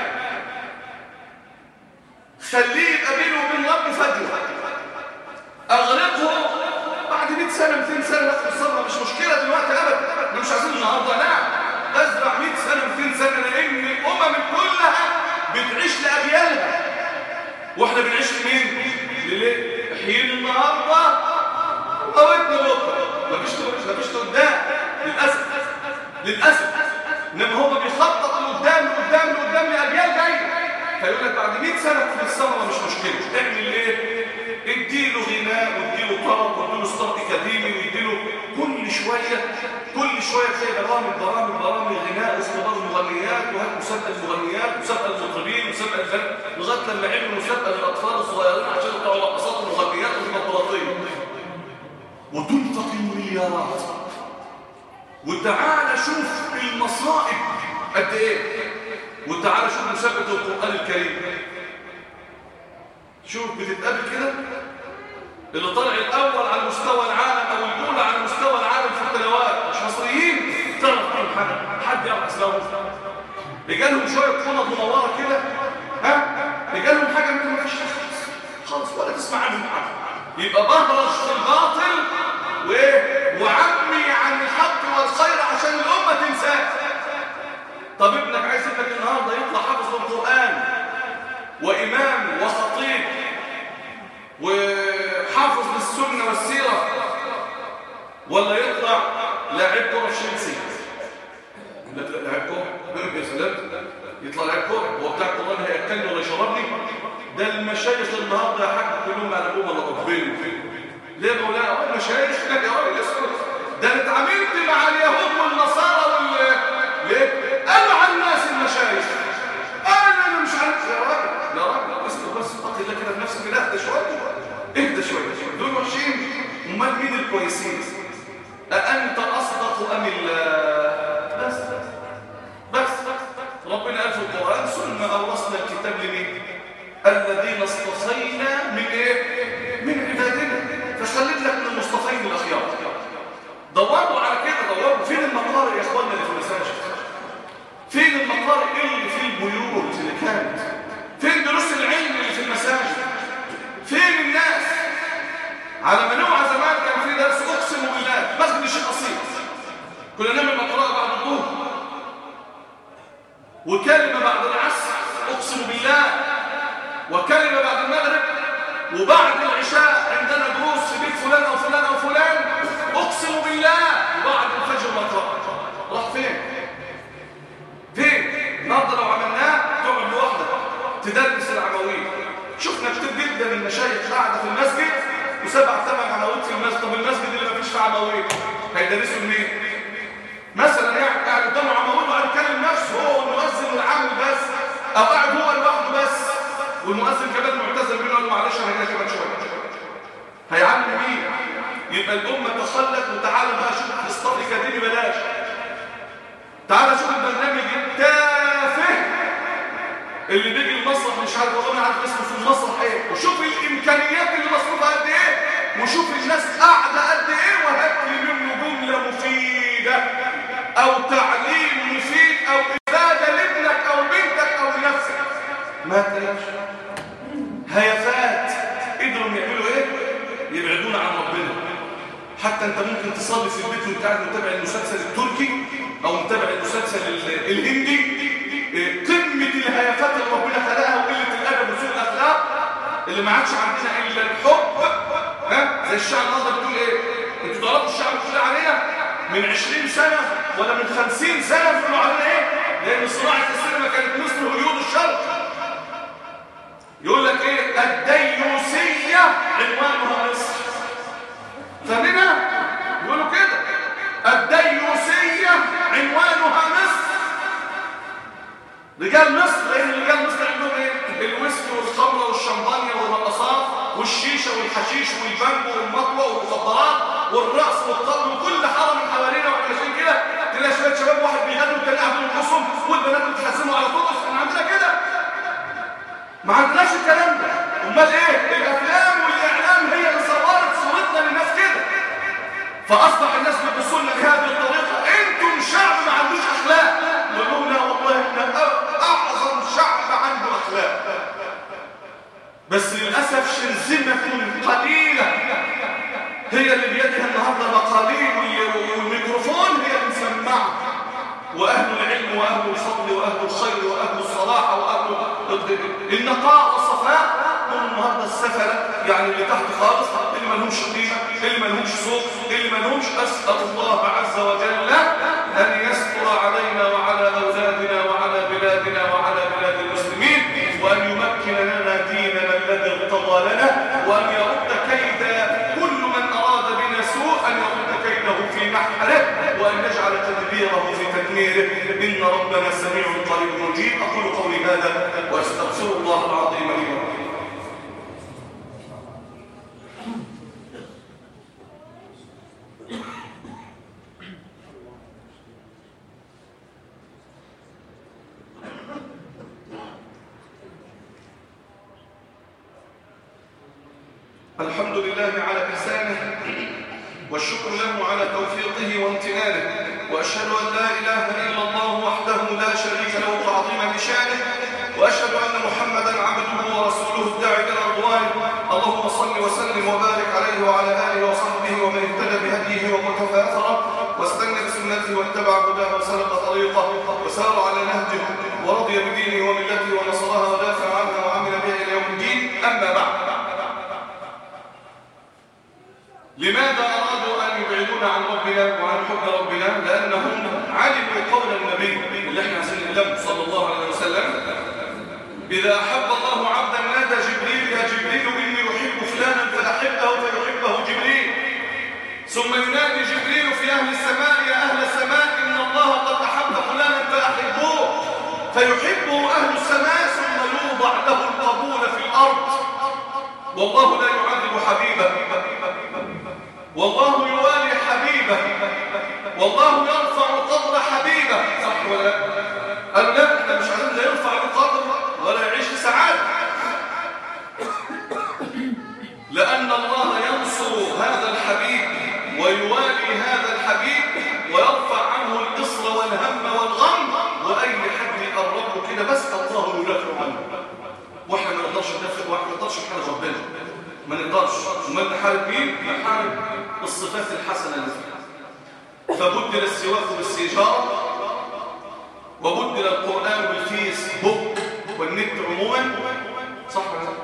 خليه يبقى بينه وبين رب فجوة اغرقه بعد 100 سنة 200 سنة لا تصرف مش مشكلة دلوقتي ابدا احنا مش عايزين النهارده لا ازرع 100 سنة 200 سنة لان الامم كلها بتعيش لاجيالها واحنا بنعيش لمين؟ لليه؟ حين النهارده موتنا بكره مفيش مفيش قدام للاسف للاسف انما هو بيخطط لقدام لقدام لقدام لاجيال جايه فيقول لك بعد 100 سنه في الثمره مش مشكله اعمل ايه اديله غناء واديله طرب واديله ستار اكاديمي واديله كل شويه كل شويه تلاقي برامج برامج برامج غناء واختبار المغنيات وهات مسابقه المغنيات مسابقه المطربين مسابقه الفن لغايه لما عملوا مسابقه للاطفال الصغيرين عشان يطلعوا رقصات المغنيات والديمقراطيه وتنفق المليارات وتعالى شوف المصائب قد ايه وتعالى شوف مسابقه القران الكريم شوف بتتقابل كده اللي طلع الاول على مستوى العالم او الاولى على مستوى العالم في التلاوات مش مصريين تعرف عنهم حاجه حد يعرف اسمائهم رجالهم شويه كونه منوره كده ها رجالهم حاجه منهم مفيش خالص خالص ولا تسمع عنهم حاجه يبقى بهرج في الباطل وايه وعمي عن الحق والخير عشان الامه تنساه طب ابنك عايز ابنك النهارده يطلع حافظ القران وامام وخطيب وحافظ للسنه والسيره ولا يطلع لاعب كره في تشيلسي لا لاعب كره يا سلام يطلع لاعب كره هو بتاع القران هياكلني ولا يشربني ده المشايخ النهارده يا حاج كلهم على ابوهم ولا ربنا ليه يا مولانا المشايخ لا يا راجل اسكت ده انا اتعاملت مع اليهود والنصارى وال ليه قالوا عن الناس المشايخ انا انا مش عارف يا راجل يا راجل اسكت بس اتقي الله كده بنفسك كده اهدى شويه اهدى شويه دول وحشين امال مين الكويسين أأنت أصدق أم الله بس بس ربنا قال في القرآن ثم أورثنا الكتاب لمين الذين اصطفينا من إيه من عبادنا فخليت لك من المصطفين الأخيار دوروا على كده دوروا فين المقارئ يا إخواننا اللي في المساجد فين المقارئ اللي في البيوت اللي كانت فين دروس العلم اللي في المساجد فين الناس على منوع زمان كان في درس اقسم بالله مسجد الشيخ اصيل كنا نعمل مقرأة بعد الظهر وكلمة بعد العصر اقسم بالله وكلمة بعد المغرب وبعد العشاء عندنا دروس في بيت فلان او فلان او فلان اقسم بالله وبعد الفجر مقرأة راح فين فين النهارده لو عملناه تقعد لوحدك تدرس العموية شفنا كتير جدا المشايخ قاعده في المسجد وسبع ثمان عمويات في المسجد طب المسجد اللي ما فيش فيه عموية هيدرسوا منين مثلا يعني قاعد قدامه عمود وقاعد يكلم نفسه هو والمؤذن والعامل بس او قاعد هو لوحده بس والمؤذن كمان معتذر منه قال له معلش انا هنا كمان شويه هيعلم مين يبقى الامه تخلت وتعالى بقى شوف الاصطاد الاكاديمي بلاش تعالى شوف البرنامج التافه اللي بيجي المسرح مش عارف والله انا عارف اسمه في المسرح ايه وشوف الامكانيات اللي مصروفه قد ايه وشوف الناس قاعده قد ايه وهات لي منه جمله مفيده او تعليم مفيد او افاده لابنك او بنتك او لنفسك ما تلاقيش هيفات قدروا يعملوا ايه يبعدون عن ربنا حتى انت ممكن تصلي في البيت وانت قاعد متابع المسلسل التركي او متابع المسلسل ال- الهندي إيه، قمه الهيافات اللي ربنا خلقها وقله الادب وسوء الاخلاق اللي ما عادش عندنا الا الحب ها زي الشعب النهارده بتقول ايه انتوا تعرفوا الشعب بتقول علينا من 20 سنه ولا من 50 سنه بيقولوا علينا ايه لان صناعه السينما كانت مثل هوليود الشرق يقول لك ايه الديوسيه عنوانها مصر فاهمينها يقولوا كده الديوسيه عنوانها مصر رجال مصر لان رجال مصر عندهم ايه الويسكي والخمره والشمبانيا والرقصات والشيشه والحشيش والبنج والمطوه والمخدرات والرقص والطبل وكل حرم من حوالينا واحنا ماشيين كده تلاقي شويه شباب واحد بيغنوا والتاني قاعد يرقصهم والبنات بتحزموا على طول احنا عندنا كده ما عندناش الكلام ده امال ايه الافلام والاعلام هي اللي صورت صورتنا للناس كده فاصبح الناس بتبصوا لنا بهذه الطريقه انتم شعب ما عندوش اخلاق نقول لهم لا والله احنا أ- اعظم شعب عنده اخلاق بس للاسف شرذمه قليله هي اللي بيدها النهارده مقاليد وال- والميكروفون هي اللي مسمعه واهل العلم واهل الفضل واهل الخير واهل الصلاح واهل النقاء والصفاء هم النهارده السفله يعني اللي تحت خالص اللي ما لهمش قيمه اللي ما لهمش صوت اللي ما لهمش اسال الله عز وجل ان يستر علينا وعلى اولادنا وعلى بلادنا وعلى بلاد المسلمين وان يمكن لنا ديننا الذي ارتضى لنا وان يرد كيد كل من اراد بنا سوء ان يرد كيده في محله وان يجعل تدبيره في تدميره ان ربنا سميع قريب مجيب اقول قولي هذا واستغفر الله العظيم لي ولكم الحمد لله على إحسانه والشكر له على توفيقه وامتنانه وأشهد أن لا إله إلا الله وحده لا شريك له تعظيما لشانه وأشهد أن محمدا عبده ورسوله الداعي إلى رضوانه اللهم صل وسلم وبارك عليه وعلى آله وصحبه ومن اهتدى بهديه ومكتفى أثره واستنى بسنته واتبع هداه وسلك طريقه وسار على نهجه ورضي بدينه وملته ونصرها ودافع عنها وعمل بها إلى يوم الدين أما بعد لماذا أرادوا أن يبعدونا عن ربنا وعن حب ربنا لأنهم علموا قول النبي اللي احنا عايزين نعلمه صلى الله عليه وسلم إذا أحب الله عبدا نادى جبريل يا جبريل إني أحب فلانا فأحبه فيحبه جبريل ثم ينادي جبريل في أهل السماء يا أهل السماء إن الله قد أحب فلانا فأحبوه فيحبه أهل السماء ثم يوضع له القبول في الأرض والله لا يعذب حبيبه والله يوالي حبيبه والله يرفع قدر حبيبه صح ولا لا قالوا لا احنا مش عايزين لا يرفع القدر ولا يعيش في سعاده لان الله ينصر هذا الحبيب ويوالي هذا الحبيب ويرفع عنه الاصر والهم والغم واي حد يقرب له كده بس الله يدافع عنه واحنا ما نقدرش ندافع واحنا ما نقدرش نحارب ربنا ما نقدرش وما نحارب مين نحارب الصفات الحسنه اللي فيها فبدل السواك بالسيجاره وبدل القران بالفيسبوك والنت عموما صح ولا لا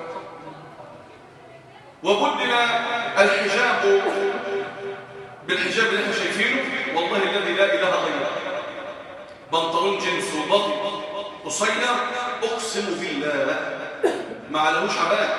وبدل الحجاب بالحجاب اللي احنا شايفينه والله الذي لا اله غيره بنطلون جنس وبطي قصير اقسم بالله ما عليهوش عباء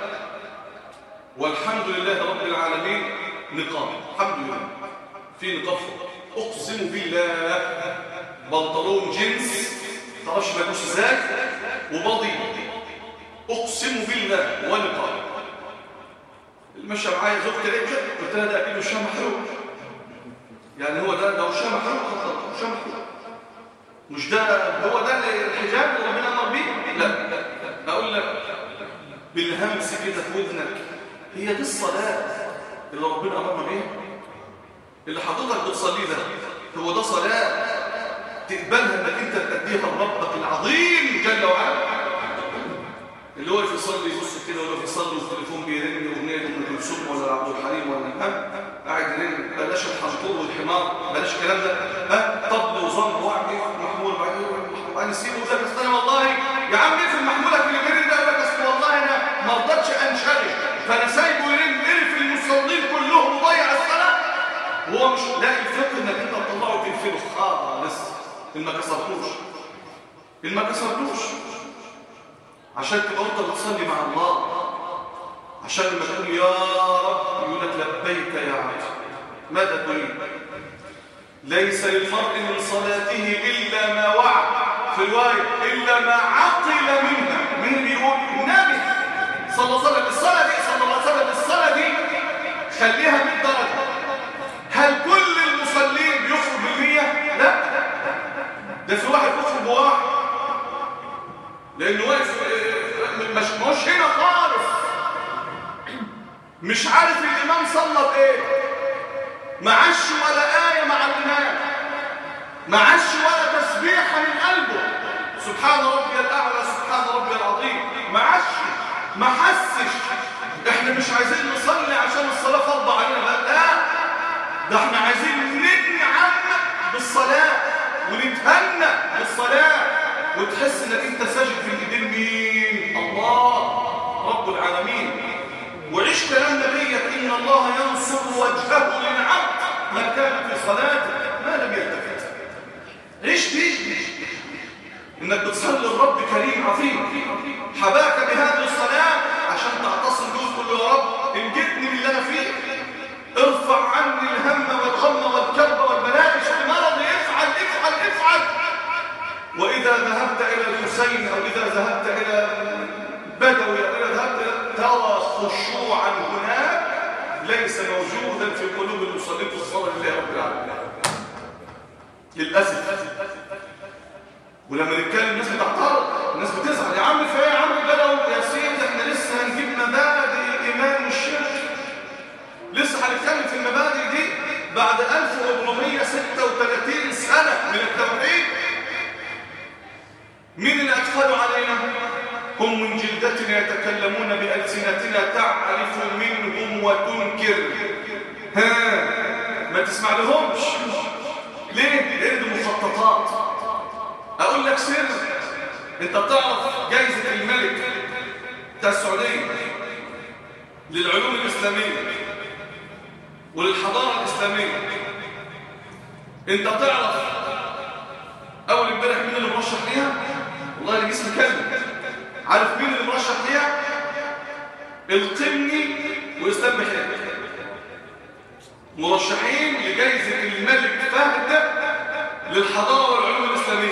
والحمد لله رب العالمين نقاب الحمد لله في نقاب اقسم بالله بنطلون جنس تعرفش ملبوس ازاي وبضي اقسم بالله ونقاب المشى معايا زوجتي ليه كده قلت لها ده اكيد وشها محروق يعني هو ده ده وشها محروق وشها محروق مش ده هو ده الحجاب اللي ربنا امر بيه لا اقول لك بالهمس كده في ودنك هي دي الصلاه اللي ربنا امرنا بيها اللي حضرتك بتصليه ده هو ده صلاه تقبلها انك انت تأديها لربك العظيم جل وعلا اللي هو يصلي يبص كده ولا يصلي والتليفون بيرن اغنيه ام كلثوم ولا عبد الحليم ولا ها قاعد يرن بلاش الحنطور والحمار بلاش الكلام ده ها طبل وزمر واحد محمول بعدين سيبه ده بس انا والله يا عم اقفل محمولك اللي بيرن ده يقول لك اصل والله انا ما رضيتش انشغل فانا سايبه يرن قرف المصلين كلهم وضيع الصلاه وهو مش لاقي الفقه انك انت تطلعه تنفذه خالص اللي ما كسرتوش اللي ما كسرتوش عشان تبقى انت بتصلي مع الله عشان لما تقول يا رب يقول لك لبيك يا عبد ماذا تريد ليس للمرء من صلاته الا ما وعد في الروايه الا ما عقل منها من بيقول النبي صلى الله عليه وسلم الصلاه دي صلى الله عليه وسلم الصلاه دي خليها 100 درجه هل كل المصلين بيخرج بالمية؟ لا ده في واحد بيخرج بواحد لانه واقف مش مش هنا خالص مش عارف الامام صلى بايه معش ولا ايه مع الامام معش ولا تسبيحه من قلبه سبحان ربي الاعلى سبحان ربي العظيم معش ما حسش احنا مش عايزين نصلي عشان الصلاه فرض علينا لا لا ده احنا عايزين ننعم بالصلاه ونتهنى بالصلاه وتحس انك انت ساجد في ايدين مين الله رب العالمين وعيش كلام نبيك ان الله ينصر وجهه للعبد ما كان في صلاته ما لم يلتفت عيش دي انك بتصلي للرب كريم عظيم حباك بهذه الصلاه عشان تعتصم به تقول له يا رب انجدني باللي انا فيه ارفع عني الهم والغم والكرب والبلاء اشف مرضي افعل افعل افعل وإذا ذهبت إلى الحسين أو إذا ذهبت إلى بدوي أو إذا ذهبت إلى ترى خشوعا هناك ليس موجودا في قلوب المصلين في الصلاة لله رب العالمين للأسف ولما نتكلم الناس بتعترض الناس بتزعل يا عم في ايه يا عم بدوي يا سيدي احنا لسه هنجيب مبادئ الإيمان والشرك لسه هنتكلم في المبادئ دي بعد 1436 سنة من التوحيد مين اللي أدخلوا علينا هم من جلدتنا يتكلمون بألسنتنا تعرف منهم وتنكر ها ما تسمع لهمش ليه؟ لأن دي مخططات أقول لك سر أنت تعرف جايزة الملك بتاع السعودية للعلوم الإسلامية وللحضارة الإسلامية أنت تعرف أول امبارح مين اللي مرشح ليها؟ والله اللي جسمي كلم عارف مين اللي مرشح ليها القمني واسلام بحير مرشحين لجائزة الملك فهد للحضارة والعلوم الإسلامية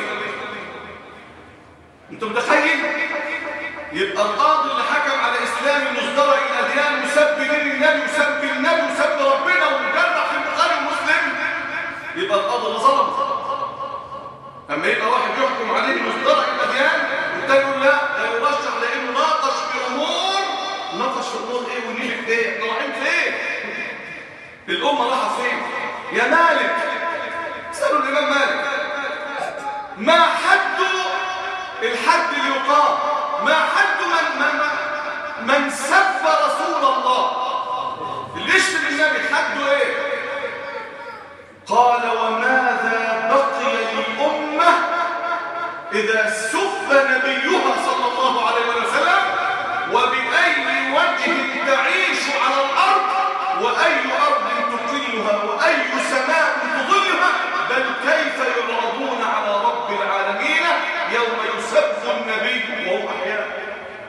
انت متخيل يبقى القاضي اللي حكم على اسلام مصدر الاديان وسب دين النبي وسب النبي وسب ربنا ومجرح في البخاري ومسلم يبقى القاضي اللي ظلم اما يبقى واحد يحكم عليه مصدر الاديان والتاني يقول لا ده يرشح لانه ناقش في امور ناقش في امور ايه ونجح ايه احنا رايحين فين الامه رايحه فين يا مالك اسالوا الامام مالك ما حد الحد اللي يقام ما حد من ما, ما من سب رسول الله اللي يشتم النبي حده ايه قال وماذا بقي للأمة إذا سب نبيها صلى الله عليه وسلم وبأي وجه تعيش على الأرض وأي أرض تقلها وأي سماء تظلها بل كيف يعرضون على رب العالمين يوم يسب النبي وهو أحياء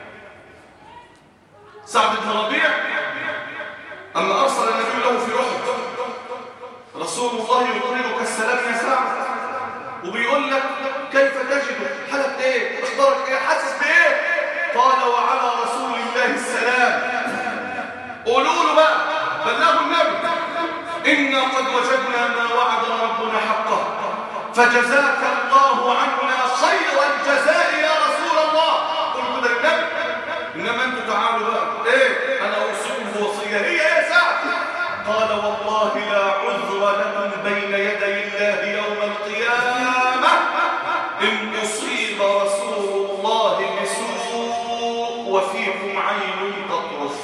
سعد بن ربيع أما أرسل النبي له في أحد رسول الله يقرئك السلام يا سعد وبيقول لك كيف تجد حالك ايه اخبارك ايه حاسس بايه قال وعلى رسول الله السلام قولوا له بقى بلغوا النبي إنا قد وجدنا ما وعدنا ربنا حقه فجزاك الله عنا خير الجزاء يا رسول الله قل كده للنبي إنما أنتوا تعالوا بقى إيه أنا أوصيكم بوصية هي إيه يا سعد قال والله لا عذر لكم بين يدي الله يوم القيامة إن أصيب رسول الله بسوء وفيكم عين تطرف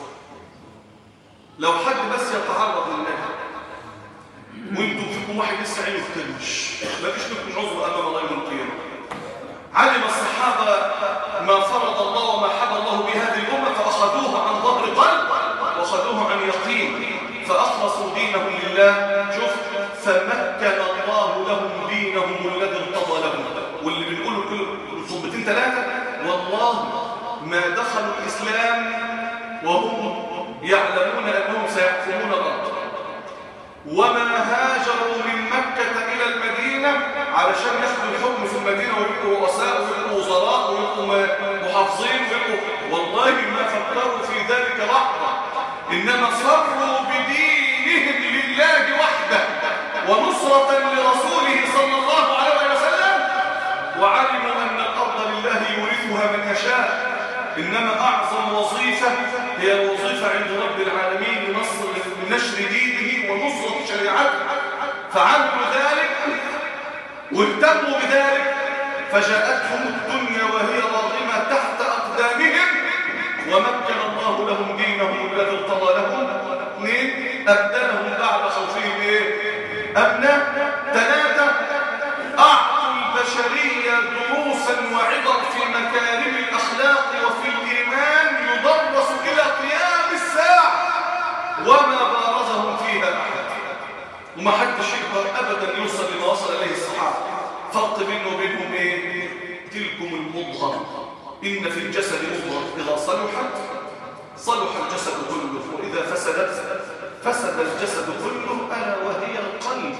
لو حد بس يتعرض للنبي وانتم فيكم واحد لسه عينه تلمش ما فيش لكم عذر امام الله يوم القيامه علم الصحابه ما فرض الله وما حب الله بهذه الامه فاخذوها عن ظهر قلب واخذوها عن يقين فاخلصوا دينهم لله شوف فمكن الله لهم دينهم الذي ارتضى لهم واللي بنقوله كل صبتين ثلاثه والله ما دخلوا الاسلام وهم يعلمون أنهم سيحكمون الأرض وما هاجروا من مكة إلى المدينة علشان ياخدوا الحكم في المدينة ويبقوا رؤساء ويبقوا وزراء ويبقوا محافظين ويبقوا والله ما فكروا في ذلك لحظة إنما صروا بدينهم لله وحده ونصرة لرسوله صلى الله عليه وسلم وعلموا أن الأرض لله يورثها من يشاء إنما أعظم وظيفة هي الوظيفة عند رب العالمين لنصر لنشر دينه ونصرة شريعته فعملوا ذلك واهتموا بذلك فجاءتهم الدنيا وهي راغمة تحت أقدامهم ومكن الله لهم دينهم الذي ارتضى لهم اثنين أبدلهم بعد خوفهم إيه؟ أبنى ثلاثة أعطوا البشرية دروسا وعبر في مكارم الأخلاق وفي الإيمان يدرس إلى قيام الساعة وما بارزهم فيها أحد وما حدش يقدر أبدا يوصل لما وصل إليه الصحابة فرق بينه وبينهم إيه؟ تلكم المضغة إن في الجسد مضغة إذا صلحت صلح الجسد كله وإذا فسدت فسد الجسد كله ألا وهي القلب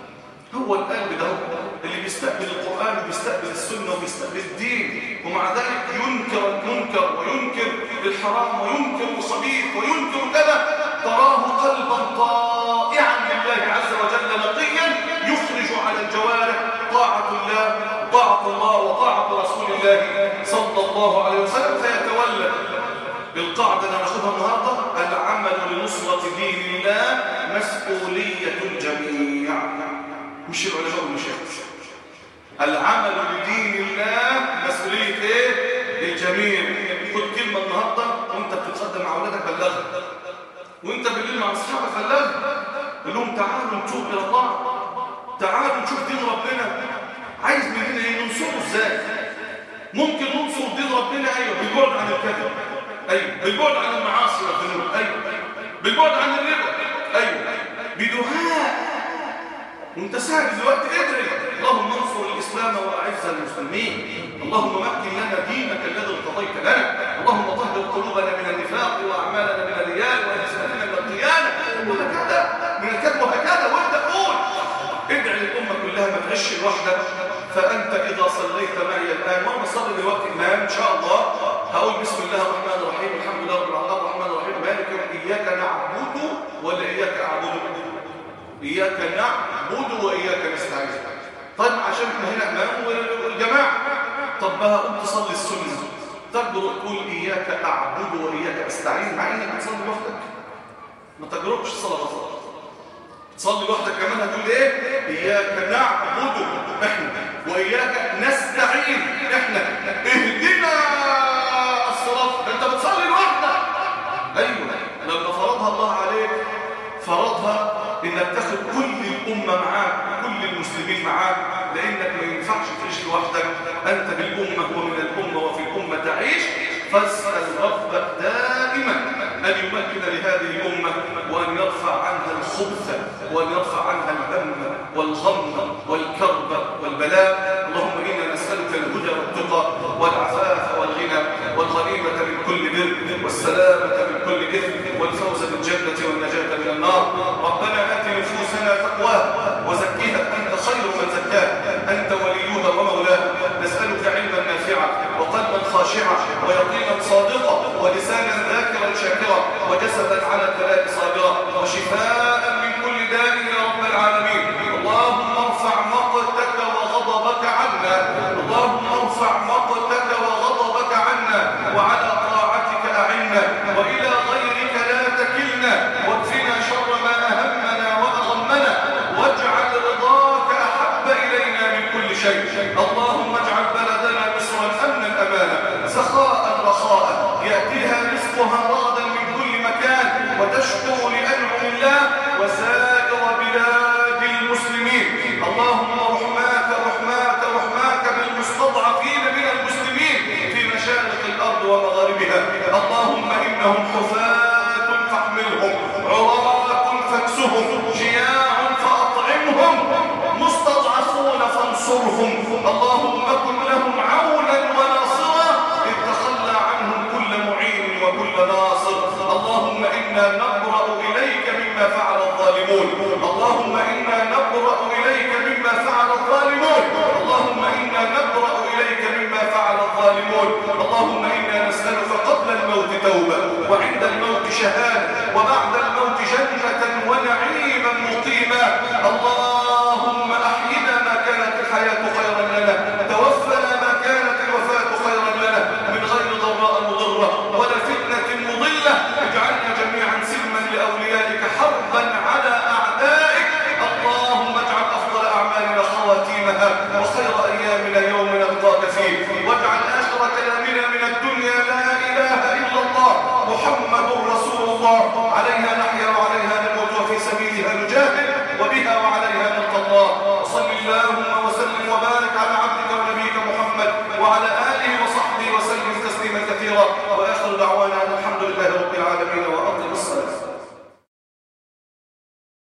هو القلب ده اللي بيستقبل القرآن وبيستقبل السنة وبيستقبل الدين ومع ذلك ينكر المنكر وينكر الحرام وينكر الخبيث وينكر كذا تراه قلبا طائعا لله عز وجل نقيا يخرج على الجوارح طاعة الله طاعة الله وطاعة رسول الله صلى الله عليه وسلم فيتولى بالقاعدة اللي ناخدها النهارده العمل لنصرة دين الله مسؤولية الجميع مش العلماء والمشايخ العمل لدين الله مسؤولية ايه؟ الجميع خد كلمة النهاردة وانت بتتصدم مع اولادك بلغها وانت بالليل مع اصحابك بلغها قول لهم تعالوا نتوب الى الله تعالوا نشوف دين ربنا عايز مننا ايه ننصره ازاي ممكن ننصر دين ربنا ايوه بالبعد عن الكذب ايوه بالبعد عن المعاصي والذنوب ايوه بالبعد عن الربا ايوه بدعاء وانت ساعد دلوقتي ادعي اللهم انصر الاسلام واعز المسلمين اللهم مكن لنا دينك الذي ارتضيت لنا اللهم طهر قلوبنا من النفاق واعمالنا من الرياء والسنتنا من الخيانه وهكذا من الكذب وهكذا وانت قول ادعي للامه كلها ما تعيش لوحدك فانت اذا صليت معي الان وانا اصلي دلوقتي امام ان شاء الله هقول بسم الله الرحمن الرحيم الحمد لله رب العالمين الرحمن الرحيم مالك يوم اياك نعبد ولا اياك اعبد إياك نعبد وإياك نستعين طيب عشان احنا هنا أمام والجماعة طب بقى قوم تصلي السنة تقدر تقول إياك أعبد وإياك أستعين مع إنك بتصلي لوحدك ما تجربش الصلاة بطلة تصلي لوحدك كمان هتقول إيه إياك نعبد إحنا وإياك نستعين إحنا اهدنا الصراط أنت بتصلي لوحدك فرضها الله عليك فرضها انك تاخد كل الامه معاك كل المسلمين معاك لانك ما ينفعش تعيش لوحدك انت بالامه ومن الامه وفي الامه تعيش فاسال ربك دائما ان يمكن لهذه الامه وان يرفع عنها الخبث وان يرفع عنها الهم والغم والكرب والبلاء اللهم انا نسالك الهدى والتقى والعفاف والغنى والغنيمه من كل بر والسلامه من كل اثم والفوز بالجنه والنجاه من النار ربنا ات نفوسنا تقواها وزكيها انت خير من زكاها انت وليها ومولاها نسالك علما نافعا وقلبا خاشعا ويقينا صادقا ولسانا ذاكرا شاكرا وجسدا على البلاء صابرا وشفاء من كل داء يا رب العالمين اللهم ارفع مقتك وغضبك عنا اللهم ارفع مقتك وغضبك عنا وعلى طاعتك اعنا والى غيرك لا تكلنا واكفنا شر ما اهمنا واغمنا واجعل رضاك احب الينا من كل شيء اللهم اجعل بلدنا مصرا امنا امانا سخاء رخاء ياتيها رزقها رغدا من كل مكان وتشكر لانعم الله وسائر بلاد المسلمين اللهم رحماك رحماك رحماك بالمستضعفين من المسلمين في مشارق الارض ومغاربها اللهم انهم حفاة فاحملهم عراة فاكسهم جياع فاطعمهم مستضعفون فانصرهم اللهم كن لهم عونا وناصرا إذ تخلى عنهم كل معين وكل ناصر اللهم إنا نبرأ إليك مما فعل الظالمون اللهم إنا نبرأ إليك مما فعل الظالمون اللهم إنا نبرأ إليك مما فعل الظالمون اللهم إنا نسألك قبل الموت توبة وعند الموت شهادة وبعد الموت جنة ونعيما مقيما الله